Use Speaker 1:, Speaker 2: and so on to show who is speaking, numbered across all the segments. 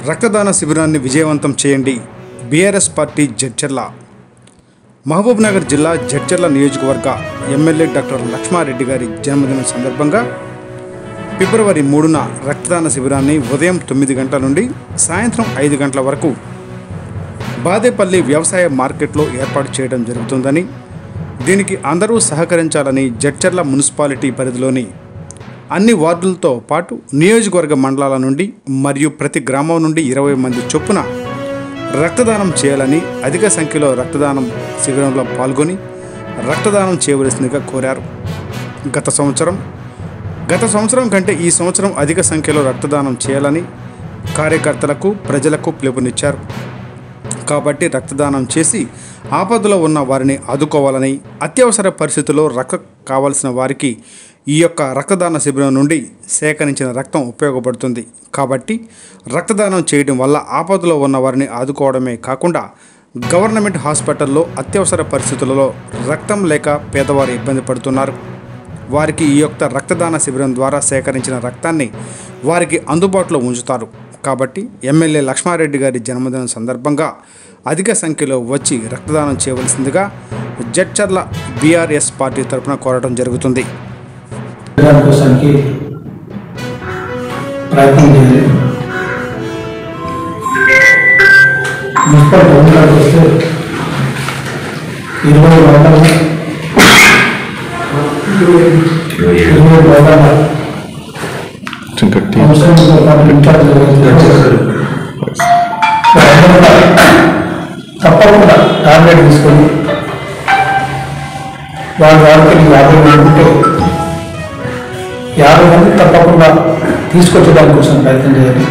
Speaker 1: రక్తదాన శిబిరాన్ని విజయవంతం చేయండి BRS party Jadcherla Mahabubnagar జిల్లా జడ్చర్ల నియోజకవర్గ ఎమ్మెల్యే డాక్టర్ లక్ష్మారెడ్డి గారి జన్మదినం సందర్భంగా ఫిబ్రవరి మూడున రక్తదాన శిబిరాన్ని ఉదయం తొమ్మిది గంటల నుండి సాయంత్రం ఐదు గంటల వరకు బాదేపల్లి వ్యవసాయ మార్కెట్లో ఏర్పాటు చేయడం జరుగుతుందని దీనికి అందరూ సహకరించాలని జడ్చర్ల మున్సిపాలిటీ పరిధిలోని అన్ని వార్డులతో పాటు నియోజకవర్గ మండలాల నుండి మరియు ప్రతి గ్రామం నుండి ఇరవై మంది చొప్పున రక్తదానం చేయాలని అధిక సంఖ్యలో రక్తదానం శిబిరంలో పాల్గొని రక్తదానం చేయవలసిందిగా కోరారు గత సంవత్సరం గత సంవత్సరం కంటే ఈ సంవత్సరం అధిక సంఖ్యలో రక్తదానం చేయాలని కార్యకర్తలకు ప్రజలకు పిలుపునిచ్చారు కాబట్టి రక్తదానం చేసి ఆపదలో ఉన్న వారిని ఆదుకోవాలని అత్యవసర పరిస్థితుల్లో రక్త కావలసిన వారికి ఈ యొక్క రక్తదాన శిబిరం నుండి సేకరించిన రక్తం ఉపయోగపడుతుంది కాబట్టి రక్తదానం చేయడం వల్ల ఆపదలో ఉన్న వారిని ఆదుకోవడమే కాకుండా గవర్నమెంట్ హాస్పిటల్లో అత్యవసర పరిస్థితులలో రక్తం లేక పేదవారు ఇబ్బంది పడుతున్నారు వారికి ఈ యొక్క రక్తదాన శిబిరం ద్వారా సేకరించిన రక్తాన్ని వారికి అందుబాటులో ఉంచుతారు కాబట్టి ఎమ్మెల్యే లక్ష్మారెడ్డి గారి జన్మదినం సందర్భంగా అధిక సంఖ్యలో వచ్చి రక్తదానం చేయవలసిందిగా జడ్చర్ల బీఆర్ఎస్ పార్టీ తరపున కోరడం జరుగుతుంది
Speaker 2: కోసానికి ప్రయత్నం చేయాలి మున్సిపల్ టౌన్లోకి వస్తే ఇరవై వందల ఇరవై వందల అవసరంతో పాటు ఇన్ఛార్జ్ ఎవరైతే వాళ్ళందరూ కూడా తప్పకుండా టార్గెట్ తీసుకొని వాళ్ళ వారికి యాభై మంది ఉంటే యాభై మంది తప్పకుండా తీసుకొచ్చడానికి కోసం ప్రయత్నం చేయాలి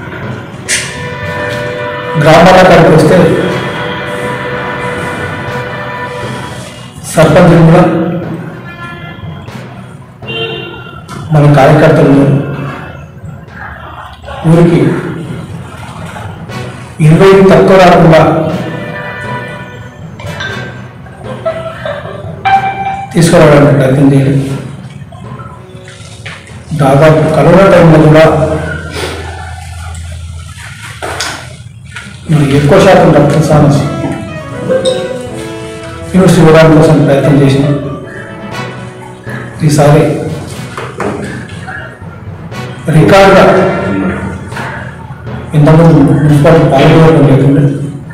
Speaker 2: గ్రామాల కాడికి వస్తే సర్పంచ్ కూడా మన కార్యకర్తలు ఊరికి ఇరవై తక్కువ రాకుండా తీసుకురావడానికి ప్రయత్నం చేయాలి దాదాపు కరోనా టైంలో కూడా మరి ఎక్కువ శాతం రక్తస్రావం యూనివర్సిటీ ఇవ్వడానికి కోసం ప్రయత్నం చేసినాం ఈసారి రికార్డుగా ఇంతకుముందు మున్సిపల్ పాల్గొనడం లేకుండా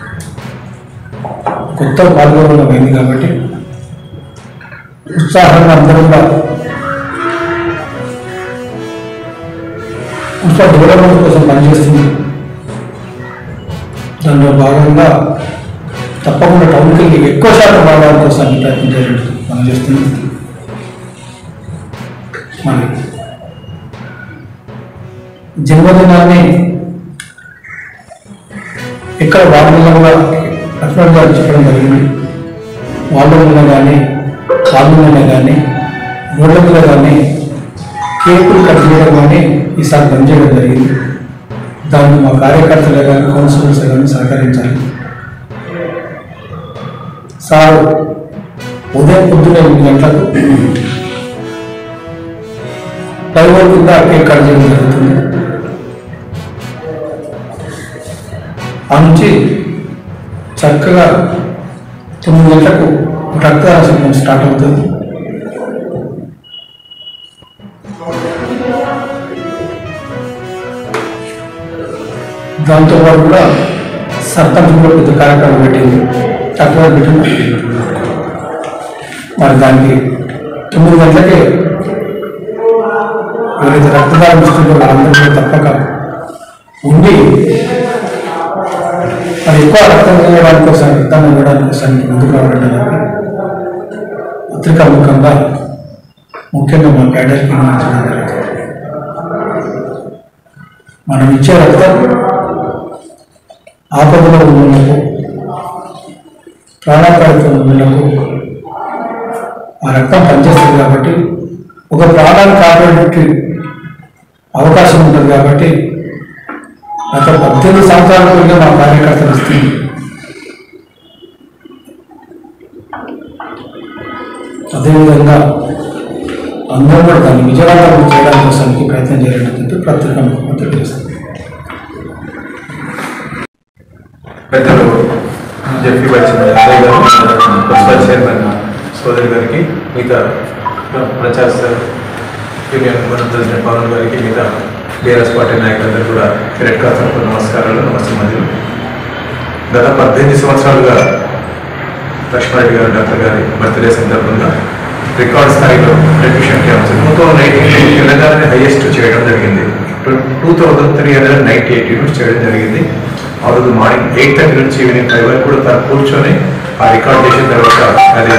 Speaker 2: కొత్త పాల్గొనడం అయింది కాబట్టి ఉత్సాహంగా అందరూ కూడా మున్సిపల్ డెవలప్మెంట్ కోసం పనిచేస్తుంది దానిలో భాగంగా తప్పకుండా టౌన్కి వెళ్ళి ఎక్కువ శాతం రావడానికి కోసం ప్రయత్నం చేయాలని పనిచేస్తుంది మరి జన్మదినాన్ని ఎక్కడ వార్డుల్లో కూడా లక్ష్మణ్ గారు చెప్పడం జరిగింది వాళ్ళ మీద కానీ కాళ్ళ మీద కానీ రోడ్ల మీద కానీ కేకులు కట్ చేయడం కానీ ఈసారి బంద్ చేయడం జరిగింది దాన్ని మా కార్యకర్తలు కానీ కౌన్సిలర్స్ కానీ సహకరించాలి సార్ ఉదయం పొద్దున ఎనిమిది గంటలకు ఫ్లైఓవర్ కింద కేక్ కట్ చేయడం జరుగుతుంది ఆ నుంచి చక్కగా తొమ్మిది గంటలకు రక్తదాన శిబిరం స్టార్ట్ అవుతుంది దాంతో పాటు కూడా సర్పంచ్ కూడా పెద్ద కార్యక్రమం పెట్టింది తక్కువ పెట్టింది మరి దానికి తొమ్మిది గంటలకే ఎవరైతే రక్తదానం ఇస్తుందో వాళ్ళందరూ కూడా తప్పక ఉండి మరి ఎక్కువ రక్తం ఇవ్వడానికి కోసం రక్తం ఇవ్వడానికి కోసం ముందుకు రావడం జరిగింది. పత్రికా ముఖంగా ముఖ్యంగా మా క్యాడర్కి అందించడం జరుగుతుంది మనం ఇచ్చే రక్తం ఆపదలో ఉన్నలకు ప్రాణాపాయతో ఉన్నలకు ఆ రక్తం పనిచేస్తుంది కాబట్టి ఒక ప్రాణాన్ని కాపాడే అవకాశం ఉంటుంది కాబట్టి గత పద్దెనిమిది సంవత్సరాల క్రితం మా కార్యకర్తలు ఇస్తుంది అదేవిధంగా అందరూ కూడా దాన్ని విజయవంతం చేయడం కోసానికి ప్రయత్నం చేయాలని చెప్పి పత్రిక ముఖ్యమంత్రి తెలియజేస్తుంది
Speaker 3: పెద్దలు జెఫ్రీ వచ్చిన అదయ్ గారు మున్సిపల్ చైర్మన్ సోదరి గారికి మిగతా ప్రచార స- యూనియన్ మన ప్రెసిడెంట్ పవన్ గారికి మిగతా బీఆర్ఎస్ పార్టీ నాయకులందరూ కూడా రెడ్ క్రాస్ తరఫున నమస్కారాలు నమస్తే మధ్యలో గత పద్దెనిమిది సంవత్సరాలుగా లక్ష్మారెడ్డి గారు డాక్టర్ గారి బర్త్డే సందర్భంగా రికార్డ్ స్థాయిలో అడ్మిషన్ క్యాంప్స్ మొత్తం నైన్టీ తెలంగాణ హైయెస్ట్ చేయడం జరిగింది two thousand three hundred ninety eight units చేయడం జరిగింది ఆ రోజు మార్నింగ్ ఎయిట్ థర్టీ నుంచి ఈవినింగ్ ఫైవ్ వరకు కూడా తను కూర్చొని ఆ రికార్డ్ చేసిన తర్వాత అది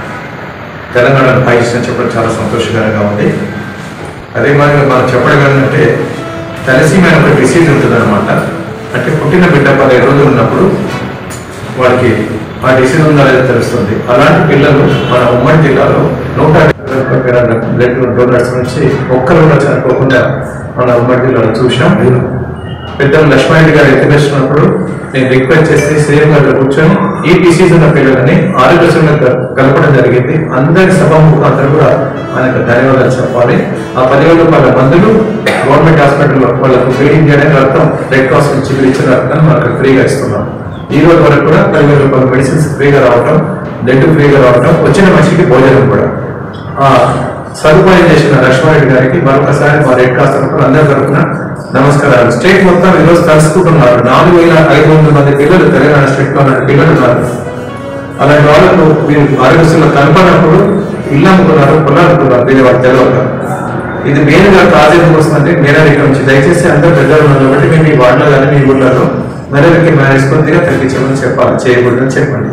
Speaker 3: తెలంగాణను పై చేసిన చెప్పడం చాలా సంతోషకరంగా ఉంది అదే మాదిరిగా మనం చెప్పడం ఏంటంటే తలసీమైన ఒక డిసీజ్ ఉంటుంది అంటే పుట్టిన బిడ్డ పదిహేను రోజులు ఉన్నప్పుడు వాడికి ఆ డిసీజ్ ఉందా లేదా తెలుస్తుంది అలాంటి పిల్లలు మన ఉమ్మడి జిల్లాలో నూట బ్లడ్ డోనర్స్ నుంచి ఒక్కరు కూడా చనిపోకుండా మన ఉమ్మడి జిల్లాలో చూసాం పెద్దలు లక్ష్మణ్ గారు ఎత్తివేస్తున్నప్పుడు నేను రిక్వెస్ట్ చేసి సీఎం గారు కూర్చొని ఈ డిసీజ్ ఉన్న పిల్లలని ఆరోగ్యశ్రీలో కలపడం జరిగింది అందరి సభ ముఖాంతరం కూడా ఆయనకు ధన్యవాదాలు చెప్పాలి ఆ పదివేల రూపాయల మందులు గవర్నమెంట్ హాస్పిటల్లో వాళ్ళకు ఫీడింగ్ చేయడానికి రక్తం రెడ్ క్రాస్ నుంచి ఇచ్చిన రక్తాన్ని మనకు ఫ్రీగా ఇస్తున్నాం ఈ రోజు వరకు కూడా పదివేల రూపాయల మెడిసిన్స్ ఫ్రీగా రావటం బ్లడ్ ఫ్రీగా రావటం వచ్చిన మనిషికి భోజనం కూడా ఆ సదుపాయం చేసిన లక్ష్మారెడ్డి గారికి మరొకసారి మా రెడ్ క్రాస్ తరఫున అందరి తరఫున నమస్కారాలు స్టేట్ మొత్తం ఈరోజు తలుసుకుంటున్నారు నాలుగు వేల ఐదు వందల మంది పిల్లలు తెలంగాణ స్టేట్ లో ఉన్న పిల్లలు ఉన్నారు అలాంటి వాళ్ళకు మీరు ఆరోగ్యశ్రీలో కనపడినప్పుడు ఇల్లు అమ్ముకున్నారు పొలాలు అమ్ముకున్నారు దీని వాళ్ళకి తెలియక ఇది మెయిన్గా కాజ్ ఎందుకు వస్తుందంటే మేనరికం నుంచి దయచేసి అందరూ పెద్దలు ఉన్నారు కాబట్టి మేము మీ వార్డులో కానీ మీ ఊళ్ళలో మేనరికం మేనేజ్ కొద్దిగా తగ్గించమని చెప్పాలి చేయకూడదని చెప్పండి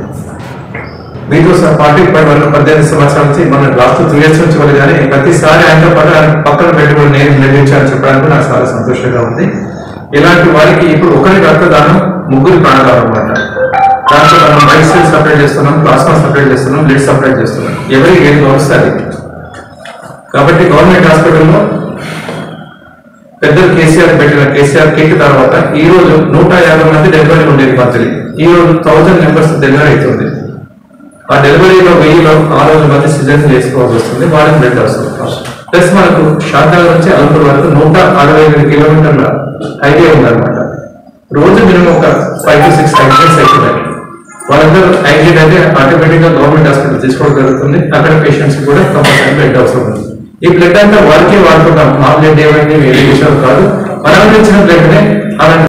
Speaker 3: మీతో సహా పార్టీ ఇప్పటి వరకు పద్దెనిమిది సంవత్సరాల నుంచి మన లాస్ట్ త్రీ ఇయర్స్ నుంచి వాళ్ళు కానీ ప్రతిసారి ఆయనతో పాటు ఆయన పక్కన పెట్టుకుని నేను నిర్మించాలని చెప్పడానికి నాకు చాలా సంతోషంగా ఉంది ఇలాంటి వారికి ఇప్పుడు ఒకరి రక్తదానం ముగ్గురి ప్రాణదానం అనమాట దాంట్లో మనం వైట్ సెల్ సపరేట్ చేస్తున్నాం ప్లాస్మా సపరేట్ చేస్తున్నాం బ్లడ్ సపరేట్ చేస్తున్నాం ఎవరికి ఏది వస్తుంది కాబట్టి గవర్నమెంట్ హాస్పిటల్లో పెద్దలు కేసీఆర్ పెట్టిన కేసీఆర్ కిట్ తర్వాత ఈ రోజు నూట యాభై మంది డెలివరీ ఉండేది మంత్లీ ఈ రోజు థౌజండ్ మెంబర్స్ డెలివరీ అవుతుంది ఆ డెలివరీలో వెయ్యిలో ఆరు వందల మంది సిజన్ చేసుకోవాల్సి వస్తుంది వాళ్ళకి బ్లడ్ వస్తుంది ప్లస్ మనకు శాంతాల నుంచి అలంపూర్ వరకు నూట అరవై ఐదు కిలోమీటర్ల హైవే ఉందన్నమాట రోజు మినిమం ఒక ఫైవ్ టు సిక్స్ యాక్సిడెంట్స్ అవుతున్నాయి వాళ్ళందరూ యాక్సిడెంట్ అయితే ఆటోమేటిక్ గా గవర్నమెంట్ హాస్పిటల్ తీసుకోవడం జరుగుతుంది అక్కడ పేషెంట్స్ కూడా కంపల్సరీ బ్లడ్ అవసరం ఉంది ఈ బ్లడ్ అంతా వారికే వాడుకుంటాం మా బ్లడ్ ఏమైంది వేరే విషయాలు కాదు మనం ఇచ్చిన బ్లడ్ నే అలాంటి